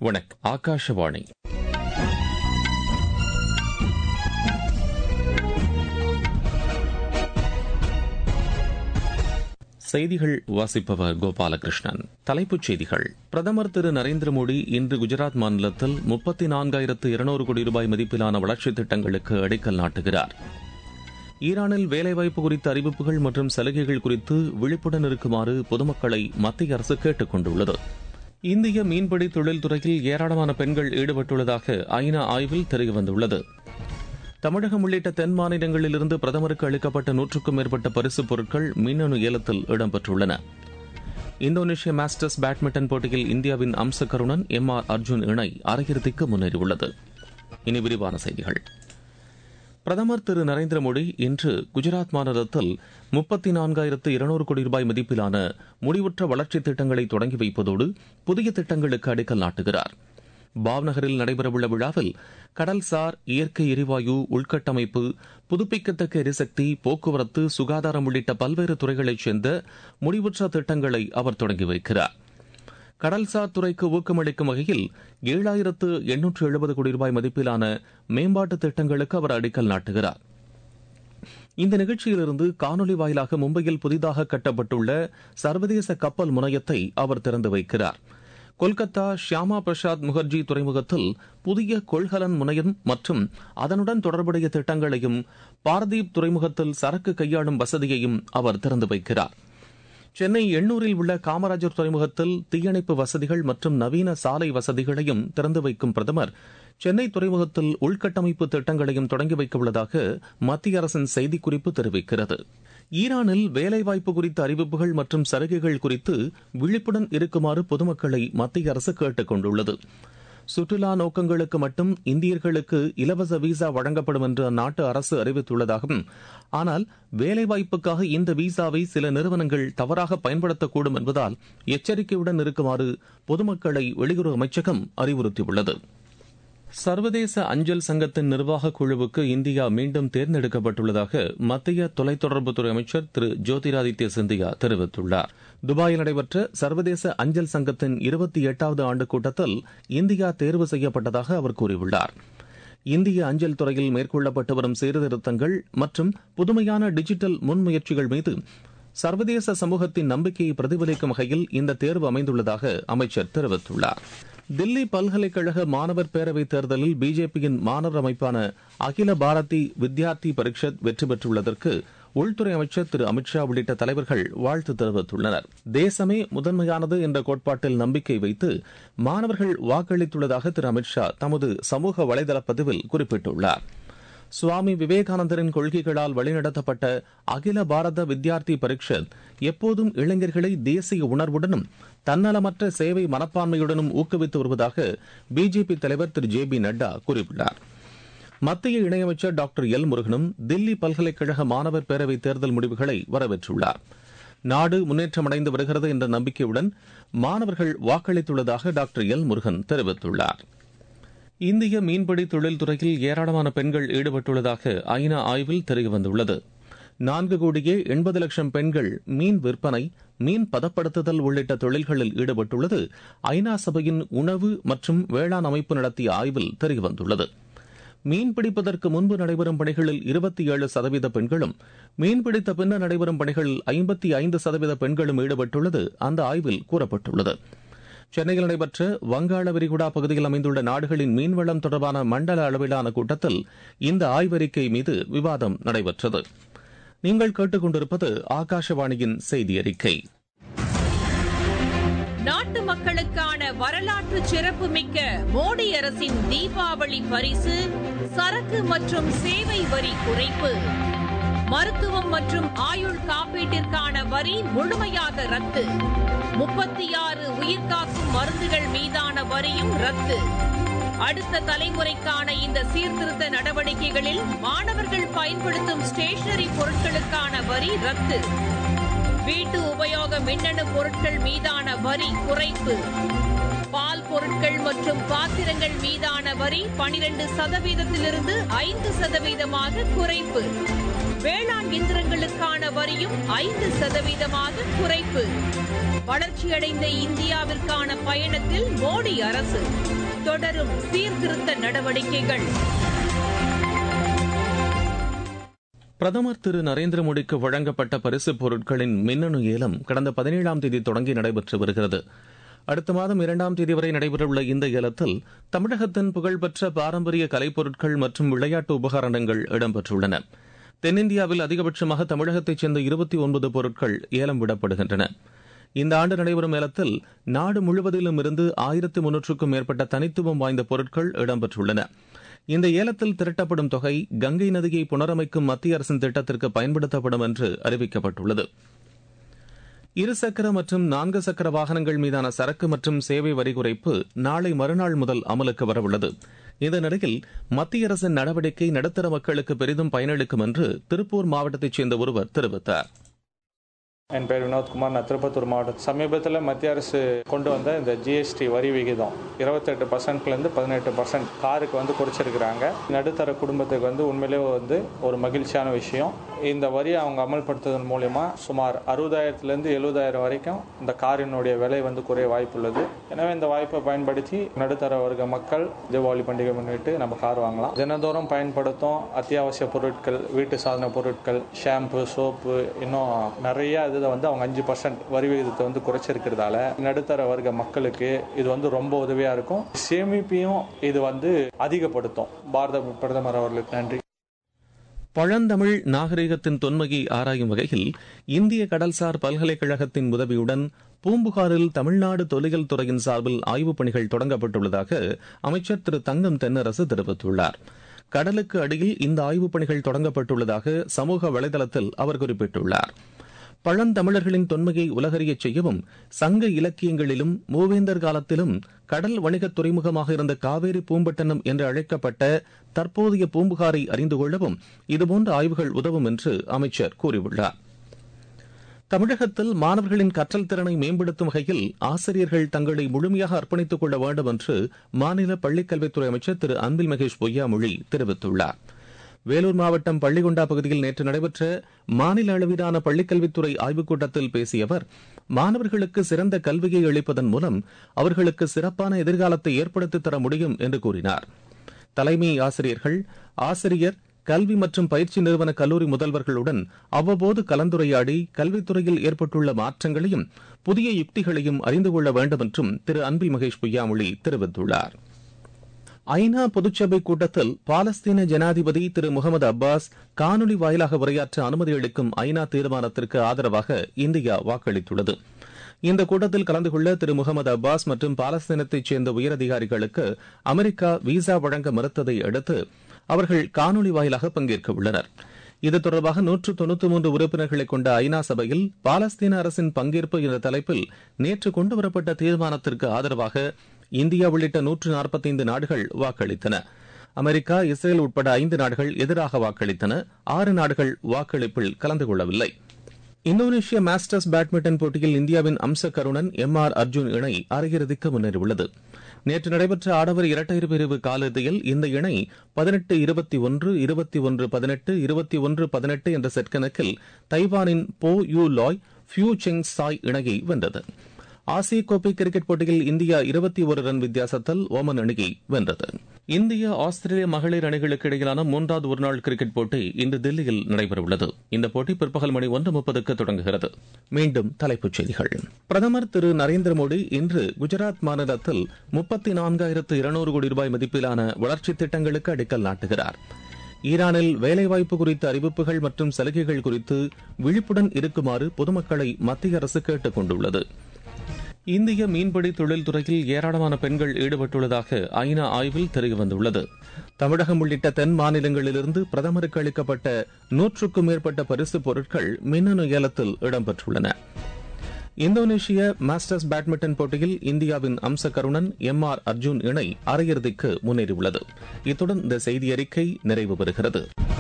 வணக்கம் ஆகாஷவாணி செய்திகள் வாசிப்பவர் கோபாலகிருஷ்ணன் தலைப்புச் செய்திகள் பிரதமர் திரு நரேந்திர மோடி இன்று குஜராத் மாநிலத்தில் முப்பத்தி நான்காயிரத்து இருநூறு கோடி ரூபாய் மதிப்பிலான வளர்ச்சித் திட்டங்களுக்கு அடிக்கல் நாட்டுகிறார் ஈரானில் வேலைவாய்ப்பு குறித்த அறிவிப்புகள் மற்றும் சலுகைகள் குறித்து விழிப்புடன் இருக்குமாறு பொதுமக்களை மத்திய அரசு கேட்டுக் கொண்டுள்ளது இந்திய மீன்பிடி தொழில்துறையில் ஏராளமான பெண்கள் ஈடுபட்டுள்ளதாக ஐநா ஆய்வில் தெரியவந்துள்ளது தமிழகம் உள்ளிட்ட தென் மாநிலங்களிலிருந்து பிரதமருக்கு அளிக்கப்பட்ட நூற்றுக்கும் மேற்பட்ட பரிசுப் பொருட்கள் மின்னணு ஏலத்தில் இடம்பெற்றுள்ளன இந்தோனேஷிய மாஸ்டர்ஸ் பேட்மிண்டன் போட்டியில் இந்தியாவின் அம்ச கருணன் எம் ஆர் அர்ஜுன் இணை அரையிறுதிக்கு முன்னேறியுள்ளது இனி விரிவான செய்திகள் பிரதமர் திரு நரேந்திர மோடி இன்று குஜராத் மாநிலத்தில் முப்பத்தி நான்காயிரத்து இருநூறு கோடி ரூபாய் மதிப்பிலான முடிவுற்ற வளர்ச்சித் திட்டங்களை தொடங்கி வைப்பதோடு புதிய திட்டங்களுக்கு அடிக்கல் நாட்டுகிறார் பாவ்நகரில் நடைபெறவுள்ள விழாவில் கடல்சார் இயற்கை எரிவாயு உள்கட்டமைப்பு புதுப்பிக்கத்தக்க எரிசக்தி போக்குவரத்து சுகாதாரம் உள்ளிட்ட பல்வேறு துறைகளைச் சேர்ந்த முடிவுற்ற திட்டங்களை அவர் தொடங்கி வைக்கிறார் கடல்சார் துறைக்கு ஊக்கமளிக்கும் வகையில் ஏழாயிரத்து எண்ணூற்று எழுபது கோடி ரூபாய் மதிப்பிலான மேம்பாட்டு திட்டங்களுக்கு அவர் அடிக்கல் நாட்டுகிறார் இந்த நிகழ்ச்சியிலிருந்து காணொலி வாயிலாக மும்பையில் புதிதாக கட்டப்பட்டுள்ள சர்வதேச கப்பல் முனையத்தை அவர் திறந்து வைக்கிறார் கொல்கத்தா ஷியாமா பிரசாத் முகர்ஜி துறைமுகத்தில் புதிய கொள்கலன் முனையம் மற்றும் அதனுடன் தொடர்புடைய திட்டங்களையும் பாரதீப் துறைமுகத்தில் சரக்கு கையாளும் வசதியையும் அவர் திறந்து வைக்கிறார் சென்னை எண்ணூரில் உள்ள காமராஜர் துறைமுகத்தில் தீயணைப்பு வசதிகள் மற்றும் நவீன சாலை வசதிகளையும் திறந்து வைக்கும் பிரதமர் சென்னை துறைமுகத்தில் உள்கட்டமைப்பு திட்டங்களையும் தொடங்கி வைக்க உள்ளதாக மத்திய அரசின் செய்திக்குறிப்பு தெரிவிக்கிறது ஈரானில் வேலைவாய்ப்பு குறித்த அறிவிப்புகள் மற்றும் சலுகைகள் குறித்து விழிப்புடன் இருக்குமாறு பொதுமக்களை மத்திய அரசு கேட்டுக் கொண்டுள்ளது சுற்றுலா நோக்கங்களுக்கு மட்டும் இந்தியர்களுக்கு இலவச விசா வழங்கப்படும் என்று அந்நாட்டு அரசு அறிவித்துள்ளதாகவும் ஆனால் வேலைவாய்ப்புக்காக இந்த விசாவை சில நிறுவனங்கள் தவறாக பயன்படுத்தக்கூடும் என்பதால் எச்சரிக்கையுடன் இருக்குமாறு பொதுமக்களை வெளியுறவு அமைச்சகம் அறிவுறுத்தியுள்ளது சர்வதேச அஞ்சல் சங்கத்தின் நிர்வாக குழுவுக்கு இந்தியா மீண்டும் தேர்ந்தெடுக்கப்பட்டுள்ளதாக மத்திய தொலைத்தொடர்புத்துறை அமைச்சர் திரு ஜோதிராதித்ய சிந்தியா தெரிவித்துள்ளார் துபாயில் நடைபெற்ற சர்வதேச அஞ்சல் சங்கத்தின் இருபத்தி எட்டாவது ஆண்டு கூட்டத்தில் இந்தியா தேர்வு செய்யப்பட்டதாக அவர் கூறியுள்ளார் இந்திய அஞ்சல் துறையில் மேற்கொள்ளப்பட்டு வரும் சீர்திருத்தங்கள் மற்றும் புதுமையான டிஜிட்டல் முன்முயற்சிகள் மீது சர்வதேச சமூகத்தின் நம்பிக்கையை பிரதிபலிக்கும் வகையில் இந்த தேர்வு அமைந்துள்ளதாக அமைச்சர் தெரிவித்துள்ளார் தில்லி பல்கலைக்கழக மாணவர் பேரவைத் தேர்தலில் பிஜேபியின் மாணவர் அமைப்பான அகில பாரதி வித்யார்த்தி பரிஷத் வெற்றி பெற்றுள்ளதற்கு உள்துறை அமைச்சர் திரு அமித்ஷா உள்ளிட்ட தலைவர்கள் வாழ்த்து தெரிவித்துள்ளனர் தேசமே முதன்மையானது என்ற கோட்பாட்டில் நம்பிக்கை வைத்து மாணவர்கள் வாக்களித்துள்ளதாக திரு அமித்ஷா தமது சமூக வலைதள பதிவில் குறிப்பிட்டுள்ளார் சுவாமி விவேகானந்தரின் கொள்கைகளால் வழிநடத்தப்பட்ட அகில பாரத வித்யார்த்தி பரிஷத் எப்போதும் இளைஞர்களை தேசிய உணர்வுடனும் தன்னலமற்ற சேவை மனப்பான்மையுடனும் ஊக்குவித்து வருவதாக பிஜேபி தலைவர் திரு ஜே பி நட்டா கூறியுள்ளார் மத்திய இணையமைச்சர் டாக்டர் எல் முருகனும் தில்லி பல்கலைக்கழக மாணவர் பேரவை தேர்தல் முடிவுகளை வரவேற்றுள்ளார் நாடு முன்னேற்றமடைந்து வருகிறது என்ற நம்பிக்கையுடன் மாணவர்கள் வாக்களித்துள்ளதாக டாக்டர் எல் முருகன் தெரிவித்துள்ளார் இந்திய மீன்பிடி தொழில்துறையில் ஏராளமான பெண்கள் ஈடுபட்டுள்ளதாக ஐநா ஆய்வில் தெரியவந்துள்ளது நான்கு கோடியே எண்பது லட்சம் பெண்கள் மீன் விற்பனை மீன் பதப்படுத்துதல் உள்ளிட்ட தொழில்களில் ஈடுபட்டுள்ளது ஐநா சபையின் உணவு மற்றும் வேளாண் அமைப்பு நடத்திய ஆய்வில் தெரியவந்துள்ளது மீன்பிடிப்பதற்கு முன்பு நடைபெறும் பணிகளில் இருபத்தி ஏழு சதவீத பெண்களும் மீன்பிடித்த பின்னர் நடைபெறும் பணிகளில் ஐம்பத்தி ஐந்து சதவீத பெண்களும் ஈடுபட்டுள்ளது அந்த ஆய்வில் கூறப்பட்டுள்ளது சென்னையில் நடைபெற்ற வங்காள விரிகுடா பகுதியில் அமைந்துள்ள நாடுகளின் மீன்வளம் தொடர்பான மண்டல அளவிலான கூட்டத்தில் இந்த ஆய்வறிக்கை மீது விவாதம் நடைபெற்றது நீங்கள் கேட்டுக்கொண்டிருப்பது ஆகாஷவாணியின் செய்தி அறிக்கை நாட்டு மக்களுக்கான வரலாற்று சிறப்புமிக்க மோடி அரசின் தீபாவளி பரிசு சரக்கு மற்றும் சேவை வரி குறைப்பு மருத்துவம் மற்றும் ஆயுள் காப்பீட்டிற்கான வரி முழுமையாக ரத்து முப்பத்தி ஆறு உயிர்காக்கும் மருந்துகள் மீதான வரியும் ரத்து அடுத்த தலைமுறைக்கான இந்த சீர்திருத்த நடவடிக்கைகளில் மாணவர்கள் பயன்படுத்தும் ஸ்டேஷனரி பொருட்களுக்கான வரி ரத்து வீட்டு உபயோக மின்னணு பொருட்கள் மீதான வரி குறைப்பு பால் பொருட்கள் மற்றும் பாத்திரங்கள் மீதான வரி பனிரெண்டு சதவீதத்திலிருந்து ஐந்து சதவீதமாக குறைப்பு வேளாண் இயந்திரங்களுக்கான வரியும் ஐந்து சதவீதமாக குறைப்பு வளர்ச்சியடைந்த இந்தியாவிற்கான பயணத்தில் மோடி அரசு தொடரும் சீர்திருத்த நடவடிக்கைகள் பிரதமர் திரு நரேந்திர மோடிக்கு வழங்கப்பட்ட பரிசுப் பொருட்களின் மின்னணு ஏலம் கடந்த பதினேழாம் தேதி தொடங்கி நடைபெற்று வருகிறது அடுத்த மாதம் இரண்டாம் தேதி வரை நடைபெறவுள்ள இந்த ஏலத்தில் தமிழகத்தின் புகழ்பெற்ற பாரம்பரிய கலைப்பொருட்கள் மற்றும் விளையாட்டு உபகரணங்கள் இடம்பெற்றுள்ளன தென்னிந்தியாவில் அதிகபட்சமாக தமிழகத்தைச் சேர்ந்த இருபத்தி ஒன்பது பொருட்கள் ஏலம் விடப்படுகின்றன இந்த ஆண்டு நடைபெறும் ஏலத்தில் நாடு முழுவதிலும் இருந்து ஆயிரத்து முன்னூற்றுக்கும் மேற்பட்ட தனித்துவம் வாய்ந்த பொருட்கள் இடம்பெற்றுள்ளன இந்த ஏலத்தில் திரட்டப்படும் தொகை கங்கை நதியை புனரமைக்கும் மத்திய அரசின் திட்டத்திற்கு பயன்படுத்தப்படும் என்று அறிவிக்கப்பட்டுள்ளது இருசக்கர மற்றும் நான்கு சக்கர வாகனங்கள் மீதான சரக்கு மற்றும் சேவை வரி குறைப்பு நாளை மறுநாள் முதல் அமலுக்கு வரவுள்ளது இந்த நிலையில் மத்திய அரசின் நடவடிக்கை நடுத்தர மக்களுக்கு பெரிதும் பயனளிக்கும் என்று திருப்பூர் மாவட்டத்தைச் சேர்ந்த ஒருவர் தெரிவித்தார் என் பேர் வினோத்குமார் நான் திருப்பத்தூர் மாவட்டம் சமீபத்தில் மத்திய அரசு கொண்டு வந்த இந்த ஜிஎஸ்டி வரி விகிதம் இருபத்தெட்டு பர்சன்ட்லேருந்து பதினெட்டு பர்சன்ட் காருக்கு வந்து குறைச்சிருக்கிறாங்க நடுத்தர குடும்பத்துக்கு வந்து உண்மையிலே வந்து ஒரு மகிழ்ச்சியான விஷயம் இந்த வரியை அவங்க அமல்படுத்துவதன் மூலயமா சுமார் அறுபதாயிரத்துலேருந்து எழுபதாயிரம் வரைக்கும் இந்த காரினுடைய விலை வந்து குறைய வாய்ப்புள்ளது எனவே இந்த வாய்ப்பை பயன்படுத்தி நடுத்தர வர்க்க மக்கள் தீபாவளி பண்டிகை முன்னிட்டு நம்ம கார் வாங்கலாம் தினந்தோறும் பயன்படுத்தும் அத்தியாவசிய பொருட்கள் வீட்டு சாதன பொருட்கள் ஷாம்பு சோப்பு இன்னும் நிறைய இதில் வந்து அவங்க அஞ்சு பர்சன்ட் வரி விகிதத்தை வந்து குறைச்சிருக்கிறதால நடுத்தர வர்க்க மக்களுக்கு இது வந்து ரொம்ப உதவியாக இருக்கும் சேமிப்பையும் இது வந்து அதிகப்படுத்தும் பாரத பிரதமர் அவர்களுக்கு நன்றி பழந்தமிழ் நாகரிகத்தின் தொன்மையை ஆராயும் வகையில் இந்திய கடல்சார் பல்கலைக்கழகத்தின் உதவியுடன் பூம்புகாரில் தமிழ்நாடு தொல்லியல் துறையின் சார்பில் ஆய்வுப் பணிகள் தொடங்கப்பட்டுள்ளதாக அமைச்சர் திரு தங்கம் தென்னரசு தெரிவித்துள்ளார் கடலுக்கு அடியில் இந்த ஆய்வுப் பணிகள் தொடங்கப்பட்டுள்ளதாக சமூக வலைதளத்தில் அவர் குறிப்பிட்டுள்ளார் பழந்தமிழர்களின் தொன்மையை உலகறியச் செய்யவும் சங்க இலக்கியங்களிலும் மூவேந்தர் காலத்திலும் கடல் வணிகத் துறைமுகமாக இருந்த காவேரி பூம்பட்டினம் என்று அழைக்கப்பட்ட தற்போதைய பூம்புகாரை அறிந்து கொள்ளவும் இதுபோன்ற ஆய்வுகள் உதவும் என்று அமைச்சர் கூறியுள்ளார் தமிழகத்தில் மாணவர்களின் கற்றல் திறனை மேம்படுத்தும் வகையில் ஆசிரியர்கள் தங்களை முழுமையாக அர்ப்பணித்துக் கொள்ள வேண்டும் என்று மாநில பள்ளிக்கல்வித்துறை அமைச்சர் திரு அன்பில் மகேஷ் பொய்யாமொழி தெரிவித்துள்ளார் வேலூர் மாவட்டம் பள்ளிகொண்டா பகுதியில் நேற்று நடைபெற்ற மாநில அளவிலான பள்ளிக்கல்வித்துறை ஆய்வுக் கூட்டத்தில் பேசிய அவர் மாணவர்களுக்கு சிறந்த கல்வியை அளிப்பதன் மூலம் அவர்களுக்கு சிறப்பான எதிர்காலத்தை ஏற்படுத்தித் தர முடியும் என்று கூறினார் தலைமை ஆசிரியர்கள் ஆசிரியர் கல்வி மற்றும் பயிற்சி நிறுவன கல்லூரி முதல்வர்களுடன் அவ்வப்போது கலந்துரையாடி கல்வித்துறையில் ஏற்பட்டுள்ள மாற்றங்களையும் புதிய யுக்திகளையும் அறிந்து கொள்ள வேண்டும் என்றும் திரு அன்பில் மகேஷ் பொய்யாமொழி தெரிவித்துள்ளார் ஐநா பொதுச்சபை கூட்டத்தில் பாலஸ்தீன ஜனாதிபதி திரு முகமது அப்பாஸ் காணொலி வாயிலாக உரையாற்ற அனுமதி அளிக்கும் ஐநா தீர்மானத்திற்கு ஆதரவாக இந்தியா வாக்களித்துள்ளது இந்த கூட்டத்தில் கலந்து கொள்ள திரு முகமது அப்பாஸ் மற்றும் பாலஸ்தீனத்தைச் சேர்ந்த உயரதிகாரிகளுக்கு அமெரிக்கா விசா வழங்க மறுத்ததை அடுத்து அவர்கள் காணொலி வாயிலாக பங்கேற்க உள்ளனர் இது தொடர்பாக நூற்று தொண்ணூத்தி மூன்று உறுப்பினர்களை கொண்ட ஐநா சபையில் பாலஸ்தீன அரசின் பங்கேற்பு என்ற தலைப்பில் நேற்று கொண்டுவரப்பட்ட தீர்மானத்திற்கு ஆதரவாக இந்தியா உள்ளிட்ட நூற்று நாற்பத்தைந்து நாடுகள் வாக்களித்தன அமெரிக்கா இஸ்ரேல் உட்பட ஐந்து நாடுகள் எதிராக வாக்களித்தன ஆறு நாடுகள் வாக்களிப்பில் கலந்து கொள்ளவில்லை இந்தோனேஷிய மாஸ்டர்ஸ் பேட்மிண்டன் போட்டியில் இந்தியாவின் அம்ச கருணன் எம் ஆர் அர்ஜுன் இணை அரையிறுதிக்கு முன்னேறியுள்ளது நேற்று நடைபெற்ற ஆடவர் இரட்டையர் பிரிவு காலிறுதியில் இந்த இணை பதினெட்டு இருபத்தி ஒன்று இருபத்தி ஒன்று பதினெட்டு இருபத்தி ஒன்று பதினெட்டு என்ற செட் கணக்கில் தைவானின் போ யூ லாய் ஃபியூ செங் சாய் இணையை வென்றது ஆசிய கோப்பை கிரிக்கெட் போட்டியில் இந்தியா இருபத்தி ஒரு ரன் வித்தியாசத்தில் ஓமன் அணியை வென்றது இந்திய ஆஸ்திரேலிய மகளிர் அணிகளுக்கு இடையிலான மூன்றாவது ஒருநாள் கிரிக்கெட் போட்டி இன்று தில்லியில் நடைபெறவுள்ளது இந்த போட்டி பிற்பகல் மணி ஒன்று முப்பதுக்கு தொடங்குகிறது மீண்டும் தலைப்புச் செய்திகள் பிரதமர் திரு நரேந்திர மோடி இன்று குஜராத் மாநிலத்தில் முப்பத்தி நான்காயிரத்து இருநூறு கோடி ரூபாய் மதிப்பிலான வளர்ச்சித் திட்டங்களுக்கு அடிக்கல் நாட்டுகிறார் ஈரானில் வேலைவாய்ப்பு குறித்த அறிவிப்புகள் மற்றும் சலுகைகள் குறித்து விழிப்புடன் இருக்குமாறு பொதுமக்களை மத்திய அரசு கேட்டுக் கொண்டுள்ளது இந்திய மீன்பிடி தொழில்துறையில் ஏராளமான பெண்கள் ஈடுபட்டுள்ளதாக ஐநா ஆய்வில் தெரியவந்துள்ளது தமிழகம் உள்ளிட்ட தென் மாநிலங்களிலிருந்து பிரதமருக்கு அளிக்கப்பட்ட நூற்றுக்கும் மேற்பட்ட பரிசு பொருட்கள் மின்னணு ஏலத்தில் இடம்பெற்றுள்ளன இந்தோனேஷிய மாஸ்டர்ஸ் பேட்மிண்டன் போட்டியில் இந்தியாவின் அம்ச கருணன் எம் ஆர் அர்ஜுன் இணை அரையிறுதிக்கு முன்னேறியுள்ளது இத்துடன் இந்த செய்தி அறிக்கை நிறைவு பெறுகிறது